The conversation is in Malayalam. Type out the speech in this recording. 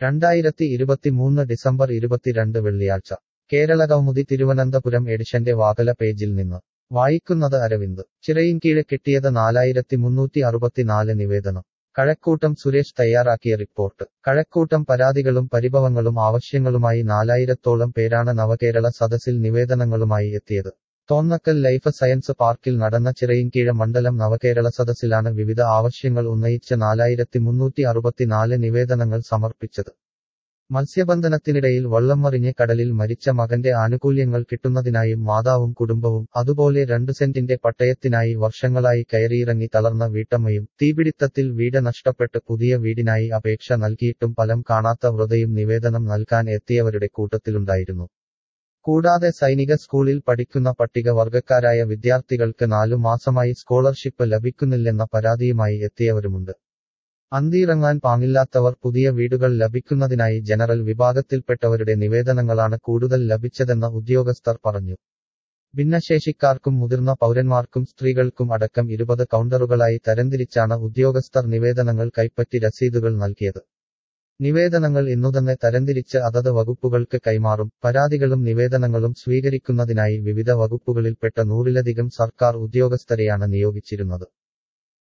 രണ്ടായിരത്തി ഇരുപത്തിമൂന്ന് ഡിസംബർ ഇരുപത്തിരണ്ട് വെള്ളിയാഴ്ച കേരളകൗമുദി തിരുവനന്തപുരം എഡിഷന്റെ വാകല പേജിൽ നിന്ന് വായിക്കുന്നത് അരവിന്ദ് ചിറയിൻകീഴ് കിട്ടിയത് നാലായിരത്തി മുന്നൂറ്റി അറുപത്തിനാല് നിവേദനം കഴക്കൂട്ടം സുരേഷ് തയ്യാറാക്കിയ റിപ്പോർട്ട് കഴക്കൂട്ടം പരാതികളും പരിഭവങ്ങളും ആവശ്യങ്ങളുമായി നാലായിരത്തോളം പേരാണ് നവകേരള സദസ്സിൽ നിവേദനങ്ങളുമായി എത്തിയത് തോന്നക്കൽ ലൈഫ് സയൻസ് പാർക്കിൽ നടന്ന ചിറയിൻകീഴ് മണ്ഡലം നവകേരള സദസ്സിലാണ് വിവിധ ആവശ്യങ്ങൾ ഉന്നയിച്ച് നാലായിരത്തി മുന്നൂറ്റി അറുപത്തിനാല് നിവേദനങ്ങൾ സമർപ്പിച്ചത് മത്സ്യബന്ധനത്തിനിടയിൽ വള്ളംമറിഞ്ഞ് കടലിൽ മരിച്ച മകന്റെ ആനുകൂല്യങ്ങൾ കിട്ടുന്നതിനായും മാതാവും കുടുംബവും അതുപോലെ രണ്ടു സെന്റിന്റെ പട്ടയത്തിനായി വർഷങ്ങളായി കയറിയിറങ്ങി തളർന്ന വീട്ടമ്മയും തീപിടിത്തത്തിൽ വീട് നഷ്ടപ്പെട്ട് പുതിയ വീടിനായി അപേക്ഷ നൽകിയിട്ടും ഫലം കാണാത്ത വൃതയും നിവേദനം നൽകാൻ എത്തിയവരുടെ കൂട്ടത്തിലുണ്ടായിരുന്നു കൂടാതെ സൈനിക സ്കൂളിൽ പഠിക്കുന്ന പട്ടികവർഗക്കാരായ വിദ്യാർത്ഥികൾക്ക് നാലു മാസമായി സ്കോളർഷിപ്പ് ലഭിക്കുന്നില്ലെന്ന പരാതിയുമായി എത്തിയവരുമുണ്ട് അന്തിയിറങ്ങാൻ പാങ്ങില്ലാത്തവർ പുതിയ വീടുകൾ ലഭിക്കുന്നതിനായി ജനറൽ വിഭാഗത്തിൽപ്പെട്ടവരുടെ നിവേദനങ്ങളാണ് കൂടുതൽ ലഭിച്ചതെന്ന് ഉദ്യോഗസ്ഥർ പറഞ്ഞു ഭിന്നശേഷിക്കാർക്കും മുതിർന്ന പൗരന്മാർക്കും സ്ത്രീകൾക്കും അടക്കം ഇരുപത് കൗണ്ടറുകളായി തരംതിരിച്ചാണ് ഉദ്യോഗസ്ഥർ നിവേദനങ്ങൾ കൈപ്പറ്റി രസീതുകൾ നൽകിയത് നിവേദനങ്ങൾ ഇന്നുതന്നെ തരംതിരിച്ച് അതത് വകുപ്പുകൾക്ക് കൈമാറും പരാതികളും നിവേദനങ്ങളും സ്വീകരിക്കുന്നതിനായി വിവിധ വകുപ്പുകളിൽപ്പെട്ട നൂറിലധികം സർക്കാർ ഉദ്യോഗസ്ഥരെയാണ് നിയോഗിച്ചിരുന്നത്